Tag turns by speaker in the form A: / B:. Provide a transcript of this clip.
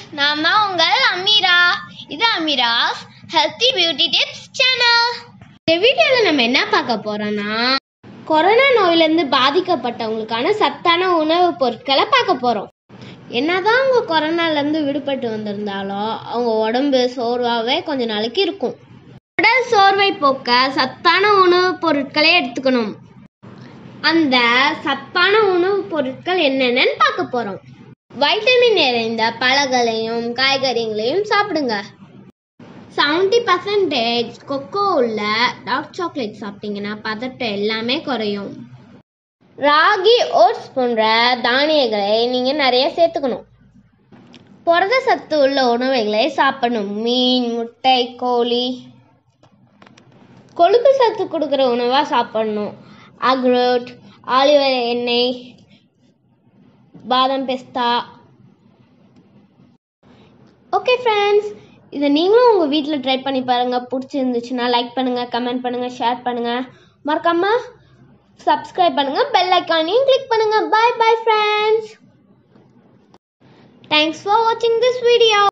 A: நான் தான் உங்கள் அமீரா இது Ameera's healthy beauty tips channel இந்த வீடியோவில் நம்ம என்ன பார்க்க போறோம்னா கொரோனா நோயிலிருந்து பாதிக்கப்பட்டவங்களுக்கான சத்தான உணவுப் பொருட்களை பார்க்க போறோம் என்னதான் அவங்க கொரோனாலேருந்து விடுபட்டு வந்திருந்தாலும் அவங்க உடம்பு சோர்வாகவே கொஞ்ச நாளைக்கு இருக்கும் உடல் சோர்வை போக்க சத்தான உணவுப் பொருட்களை எடுத்துக்கணும் அந்த சத்தான உணவுப் பொருட்கள் என்னென்னு பார்க்க போறோம் வைட்டமின் நிறைந்த பழங்களையும் காய்கறிகளையும் சாப்பிடுங்க செவன்டி பர்சன்டேஜ் கொக்கோ உள்ள டார்க் சாக்லேட் சாப்பிட்டீங்கன்னா பதட்டம் எல்லாமே குறையும் ராகி ஓட்ஸ் போன்ற தானியங்களை நீங்கள் நிறைய சேர்த்துக்கணும் புரத சத்து உள்ள உணவுகளை சாப்பிடணும் மீன் முட்டை கோழி கொழுப்பு சத்து கொடுக்குற உணவாக சாப்பிடணும் அக்ரோட் ஆலிவ் எண்ணெய் பாதாம் பெஸ்தா ஓகே ஃப்ரெண்ட்ஸ் இதை நீங்களும் உங்கள் வீட்டில் ட்ரை பண்ணி பாருங்கள் பிடிச்சிருந்துச்சுன்னா லைக் பண்ணுங்கள் கமெண்ட் பண்ணுங்கள் ஷேர் பண்ணுங்கள் மறக்காமல் சப்ஸ்கிரைப் பண்ணுங்கள் பெல் ஐக்கானையும் கிளிக் பண்ணுங்கள் bye bye friends thanks for வாட்சிங் திஸ் வீடியோ